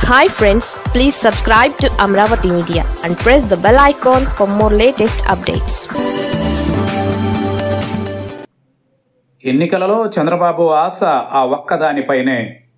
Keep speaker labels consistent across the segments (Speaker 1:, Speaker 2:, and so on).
Speaker 1: hi friends please subscribe to Amaravati media and press the bell icon for more latest updates
Speaker 2: ఎన్నికలలో చంద్రబాబు ఆశ ఆ ఒక్కదానిపైనే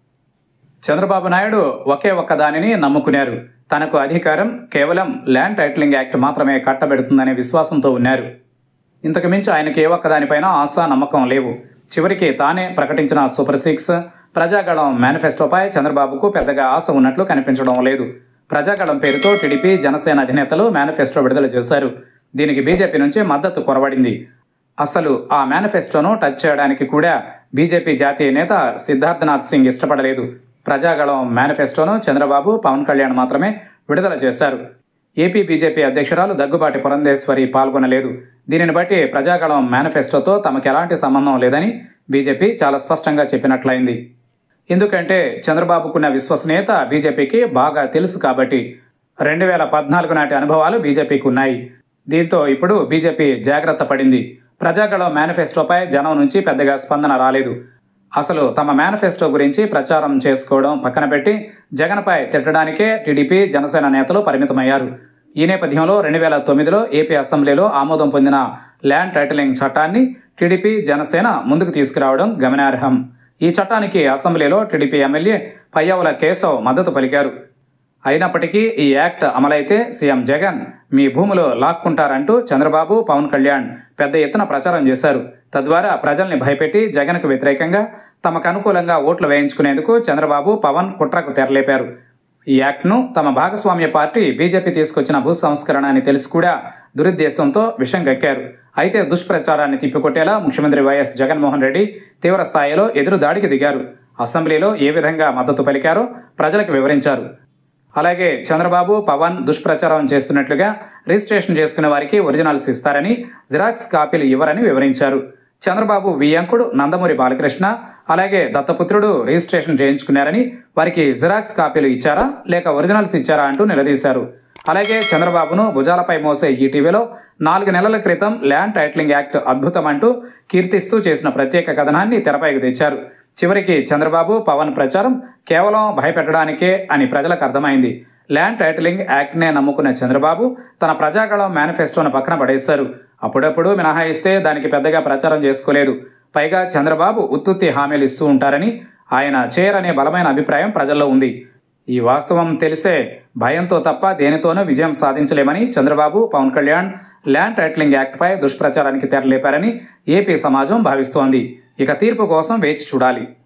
Speaker 2: చంద్రబాబు నాయుడు ఒకే ఒక్క దానిని నమ్ముకున్నారు తనకు అధికారం కేవలం ల్యాండ్ టైటిలింగ్ యాక్ట్ మాత్రమే కట్టబెడుతుందనే విశ్వాసంతో ఉన్నారు ఇంతకు మించి ఆయనకి ఏ ఒక్క దానిపైన ఆశ నమ్మకం లేవు చివరికి తానే ప్రకటించిన సూపర్ సిక్స్ ప్రజాగళం మేనిఫెస్టోపై చంద్రబాబుకు పెద్దగా ఆశ ఉన్నట్లు కనిపించడం లేదు ప్రజాగళం పేరుతో టీడీపీ జనసేన అధినేతలు మేనిఫెస్టో విడుదల చేశారు దీనికి బీజేపీ నుంచి మద్దతు కొరబడింది అసలు ఆ మేనిఫెస్టోను టచ్ చేయడానికి కూడా బీజేపీ జాతీయ నేత సిద్ధార్థనాథ్ సింగ్ ఇష్టపడలేదు ప్రజాగళం మేనిఫెస్టోను చంద్రబాబు పవన్ కళ్యాణ్ మాత్రమే విడుదల చేశారు ఏపీ బీజేపీ అధ్యక్షురాలు దగ్గుబాటి పురంధేశ్వరి పాల్గొనలేదు దీనిని బట్టి ప్రజాగళం మేనిఫెస్టోతో తమకు ఎలాంటి సంబంధం లేదని బీజేపీ చాలా స్పష్టంగా చెప్పినట్లయింది ఎందుకంటే చంద్రబాబుకున్న విశ్వసనీయత బీజేపీకి బాగా తెలుసు కాబట్టి రెండు వేల పద్నాలుగు నాటి అనుభవాలు బీజేపీకి ఉన్నాయి దీంతో ఇప్పుడు బీజేపీ జాగ్రత్త పడింది ప్రజాగళం మేనిఫెస్టోపై జనం నుంచి పెద్దగా స్పందన రాలేదు అసలు తమ మేనిఫెస్టో గురించి ప్రచారం చేసుకోవడం పక్కన పెట్టి జగన్పై తిట్టడానికే టీడీపీ జనసేన నేతలు పరిమితమయ్యారు ఈ నేపథ్యంలో రెండు వేల తొమ్మిదిలో ఏపీ అసెంబ్లీలో ఆమోదం పొందిన ల్యాండ్ టైటిలింగ్ చట్టాన్ని టీడీపీ జనసేన ముందుకు తీసుకురావడం గమనార్హం ఈ చట్టానికి అసెంబ్లీలో టీడీపీ ఎమ్మెల్యే పయ్యావుల కేశవ్ మద్దతు పలికారు అయినప్పటికీ ఈ యాక్ట్ అమలైతే సీఎం జగన్ మీ భూములు లాక్కుంటారంటూ చంద్రబాబు పవన్ కళ్యాణ్ పెద్ద ఎత్తున ప్రచారం చేశారు తద్వారా ప్రజల్ని భయపెట్టి జగన్కు వ్యతిరేకంగా తమకు అనుకూలంగా ఓట్లు వేయించుకునేందుకు చంద్రబాబు పవన్ కుట్రకు తెరలేపారు ఈ యాక్ట్ను తమ భాగస్వామ్య పార్టీ బీజేపీ తీసుకొచ్చిన భూ సంస్కరణ అని తెలిసి కూడా దురుద్దేశంతో విషం గక్కారు అయితే దుష్ప్రచారాన్ని తిప్పికొట్టేలా ముఖ్యమంత్రి వైఎస్ జగన్మోహన్ రెడ్డి తీవ్ర స్థాయిలో ఎదురు దాడికి దిగారు అసెంబ్లీలో ఏ విధంగా మద్దతు పలికారో ప్రజలకు వివరించారు అలాగే చంద్రబాబు పవన్ దుష్ప్రచారం చేస్తున్నట్లుగా రిజిస్ట్రేషన్ చేసుకునే వారికి ఒరిజినల్స్ ఇస్తారని జిరాక్స్ కాపీలు ఇవ్వరని వివరించారు చంద్రబాబు వియ్యంకుడు నందమూరి బాలకృష్ణ అలాగే దత్తపుత్రుడు రిజిస్ట్రేషన్ చేయించుకున్నారని వారికి జిరాక్స్ కాపీలు ఇచ్చారా లేక ఒరిజినల్స్ ఇచ్చారా అంటూ నిలదీశారు అలాగే చంద్రబాబును భుజాలపై మోసే ఈ టీవీలో నాలుగు నెలల క్రితం ల్యాండ్ టైటిలింగ్ యాక్ట్ అద్భుతం అంటూ కీర్తిస్తూ చేసిన ప్రత్యేక కథనాన్ని తెరపైకి తెచ్చారు చివరికి చంద్రబాబు పవన్ ప్రచారం కేవలం భయపెట్టడానికే అని ప్రజలకు అర్థమైంది ల్యాండ్ టైటిలింగ్ యాక్ట్నే నమ్ముకున్న చంద్రబాబు తన ప్రజాగళం మేనిఫెస్టోను పక్కన పడేశారు అప్పుడప్పుడు మినహాయిస్తే దానికి పెద్దగా ప్రచారం చేసుకోలేదు పైగా చంద్రబాబు ఉత్తుత్తి హామీలు ఇస్తూ ఉంటారని ఆయన చేయరనే బలమైన అభిప్రాయం ప్రజల్లో ఉంది ఈ వాస్తవం తెలిసే భయంతో తప్ప దేనితోనూ విజయం సాధించలేమని చంద్రబాబు పవన్ కళ్యాణ్ ల్యాండ్ టైటిలింగ్ యాక్ట్పై దుష్ప్రచారానికి తెరలేపారని ఏపీ సమాజం భావిస్తోంది ఇక తీర్పు కోసం వేచి చూడాలి